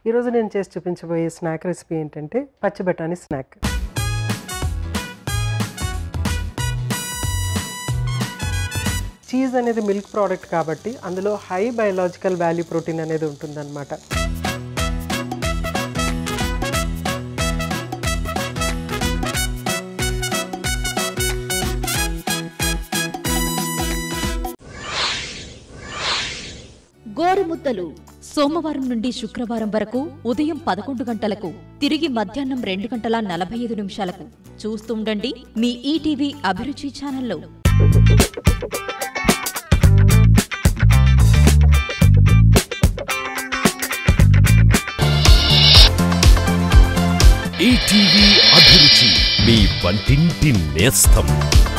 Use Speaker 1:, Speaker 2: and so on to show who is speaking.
Speaker 1: ఈరోజు నేను చేసి చూపించబోయే స్నాక్ రెసిపీ ఏంటంటే పచ్చి బఠానీ స్నాక్ చీజ్ అనేది మిల్క్ ప్రోడక్ట్ కాబట్టి అందులో హై బయలాజికల్ వాల్యూ ప్రోటీన్ అనేది ఉంటుందన్నమాట
Speaker 2: గోరుముద్దలు సోమవారం నుండి శుక్రవారం వరకు ఉదయం పదకొండు గంటలకు తిరిగి మధ్యాహ్నం రెండు గంటల నలభై ఐదు నిమిషాలకు చూస్తుండండి మీ ఈటీవీ అభిరుచి ఛానల్లో
Speaker 3: ఈటీవీ అభిరుచి మీ వంటింటి నేస్తం